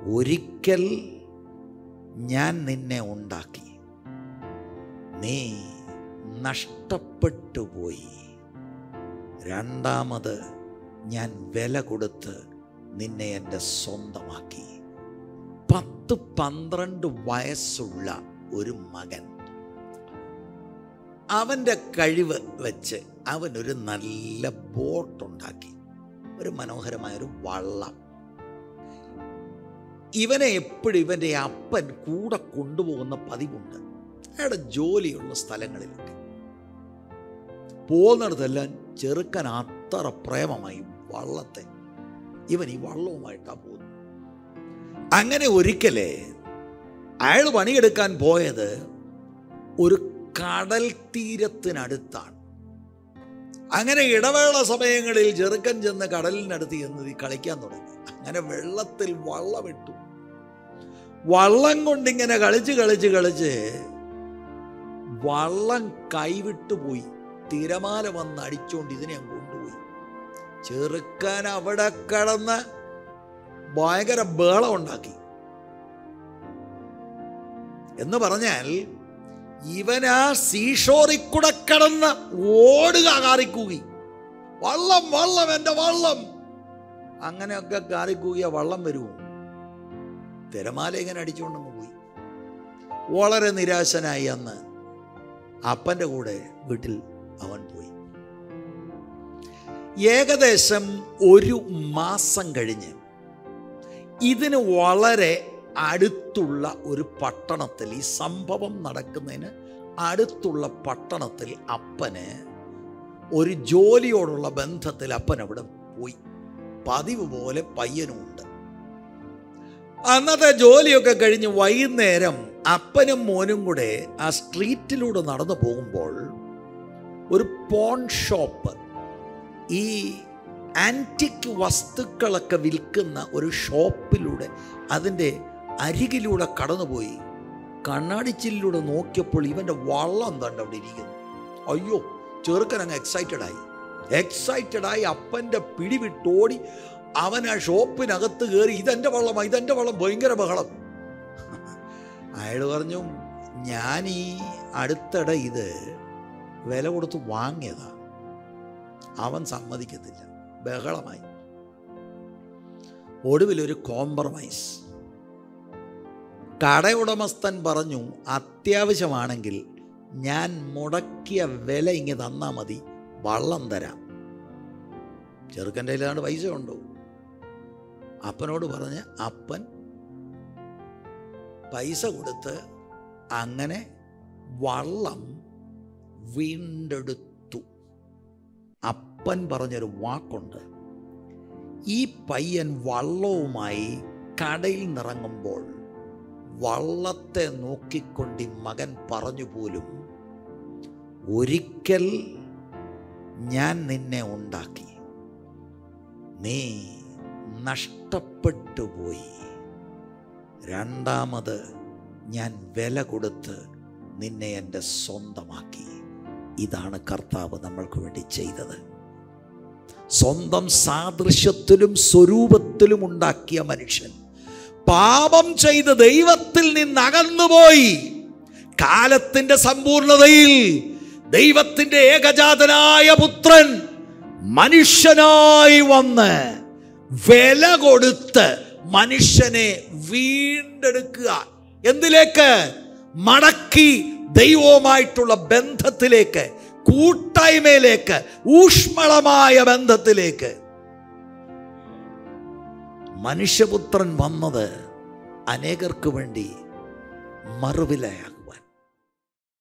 ഒരിക്കൽ ഞാൻ നിന്നെ ഉണ്ടാക്കി നീ നഷ്ടപ്പെട്ടു പോയി രണ്ടാമത് ഞാൻ വില കൊടുത്ത് നിന്നെ എൻ്റെ സ്വന്തമാക്കി പത്ത് പന്ത്രണ്ട് വയസ്സുള്ള ഒരു മകൻ അവൻ്റെ കഴിവ് വെച്ച് അവനൊരു നല്ല ബോട്ടുണ്ടാക്കി ഒരു മനോഹരമായൊരു വള്ളം ഇവനെ എപ്പോഴും ഇവൻ്റെ അപ്പൻ കൂടെ കൊണ്ടുപോകുന്ന പതിവുണ്ട് അയാളുടെ ജോലിയുള്ള സ്ഥലങ്ങളിലൊക്കെ പോകുന്നിടത്തെല്ലാം ചെറുക്കൻ അത്ര പ്രേമമായി വള്ളത്തെ ഇവൻ ഈ വള്ളവുമായിട്ടാണ് പോകുന്നത് അങ്ങനെ ഒരിക്കലേ അയാൾ പണിയെടുക്കാൻ പോയത് ഒരു കടൽ തീരത്തിനടുത്താണ് അങ്ങനെ ഇടവേള സമയങ്ങളിൽ ചെറുക്കൻ ചെന്ന് കടലിനടുത്ത് ചെന്ന് ഈ കളിക്കാൻ തുടങ്ങി അങ്ങനെ വെള്ളത്തിൽ വള്ളമിട്ടു വള്ളം കൊണ്ടിങ്ങനെ കളിച്ച് കളിച്ച് കളിച്ച് വള്ളം കൈവിട്ടു പോയി തിരമാല വന്ന് അടിച്ചുകൊണ്ട് ഇതിനെ അങ്ങ് കൊണ്ടുപോയി ചെറുക്കാൻ അവിടെ കിടന്ന് ഭയങ്കര ബേളം ഉണ്ടാക്കി എന്ന് പറഞ്ഞാൽ ഇവനാ സീഷോറിൽ കൂടെ കടന്ന് ഓടുക കാറിക്കൂകി വള്ളം വള്ളം എൻ്റെ വള്ളം അങ്ങനെയൊക്കെ കാറിക്കൂകിയ വള്ളം വരുമോ തിരമാല ഇങ്ങനെ അടിച്ചുകൊണ്ടങ്ങ് പോയി വളരെ നിരാശനായി അന്ന് അപ്പൻ്റെ കൂടെ വീട്ടിൽ അവൻ പോയി ഏകദേശം ഒരു മാസം കഴിഞ്ഞ് ഇതിന് വളരെ അടുത്തുള്ള ഒരു പട്ടണത്തിൽ ഈ സംഭവം നടക്കുന്നതിന് അടുത്തുള്ള പട്ടണത്തിൽ അപ്പന് ഒരു ജോലിയോടുള്ള ബന്ധത്തിൽ അപ്പൻ അവിടെ പോയി പതിവ് പോലെ പയ്യനുമുണ്ട് അന്നത്തെ ജോലിയൊക്കെ കഴിഞ്ഞ് വൈകുന്നേരം അപ്പനും മോനും കൂടെ ആ സ്ട്രീറ്റിലൂടെ നടന്നു പോകുമ്പോൾ ഒരു പോൺ ഷോപ്പ് ഈ ആൻറ്റിക് വസ്തുക്കളൊക്കെ വിൽക്കുന്ന ഒരു ഷോപ്പിലൂടെ അതിൻ്റെ അരികിലൂടെ കടന്നുപോയി കണ്ണാടിച്ചിലൂടെ നോക്കിയപ്പോൾ ഇവൻ്റെ വള്ളം തണ്ട് അവിടെ ഇരിക്കുന്നു അയ്യോ ചെറുക്കൻ അങ്ങ് എക്സൈറ്റഡ് ആയി എക്സൈറ്റഡ് ആയി അപ്പൻ്റെ പിടിവിട്ടോടി അവൻ ആ ഷോപ്പിനകത്ത് കയറി ഇതെൻ്റെ വള്ളമാണ് ഇതെൻ്റെ വള്ളം ഭയങ്കര ബഹളം അയാൾ പറഞ്ഞു ഞാൻ ഈ അടുത്തിടെ ഇത് വില കൊടുത്ത് വാങ്ങിയതാ അവൻ സമ്മതിക്കത്തില്ല ബഹളമായി ഒടുവിലൊരു കോംപ്രമൈസ് കടയുടമസ്ഥൻ പറഞ്ഞു അത്യാവശ്യമാണെങ്കിൽ ഞാൻ മുടക്കിയ വില ഇങ്ങ് തന്നാൽ മതി വള്ളം തരാം ചെറുക്കൻ്റെ കയ്യിലാണ്ട് പൈസ ഉണ്ടോ അപ്പനോട് പറഞ്ഞ് അപ്പൻ പൈസ കൊടുത്ത് അങ്ങനെ വള്ളം വീണ്ടെടുത്തു അപ്പൻ പറഞ്ഞൊരു വാക്കുണ്ട് ഈ പയ്യൻ വള്ളവുമായി കടയിൽ നിറങ്ങുമ്പോൾ വള്ളത്തെ നോക്കിക്കൊണ്ട് ഈ മകൻ പറഞ്ഞു പോലും ഒരിക്കൽ ഞാൻ നിന്നെ ഉണ്ടാക്കി നീ നഷ്ടപ്പെട്ടു പോയി രണ്ടാമത് ഞാൻ വില കൊടുത്ത് നിന്നെ എൻ്റെ സ്വന്തമാക്കി ഇതാണ് കർത്താവ് നമ്മൾക്ക് വേണ്ടി ചെയ്തത് സ്വന്തം സാദൃശ്യത്തിലും സ്വരൂപത്തിലും ഉണ്ടാക്കിയ മനുഷ്യൻ പാപം ചെയ്ത് ദൈവത്തിൽ നിന്ന് അകന്നുപോയി കാലത്തിന്റെ സമ്പൂർണതയിൽ ദൈവത്തിന്റെ ഏകജാതനായ പുത്രൻ മനുഷ്യനായി വന്ന് വില കൊടുത്ത് മനുഷ്യനെ വീണ്ടെടുക്കുക എന്തിലേക്ക് മടക്കി ദൈവവുമായിട്ടുള്ള ബന്ധത്തിലേക്ക് കൂട്ടായ്മയിലേക്ക് ഊഷ്മളമായ ബന്ധത്തിലേക്ക് മനുഷ്യപുത്രൻ വന്നത് അനേകർക്ക് വേണ്ടി മറുവിലയാകാൻ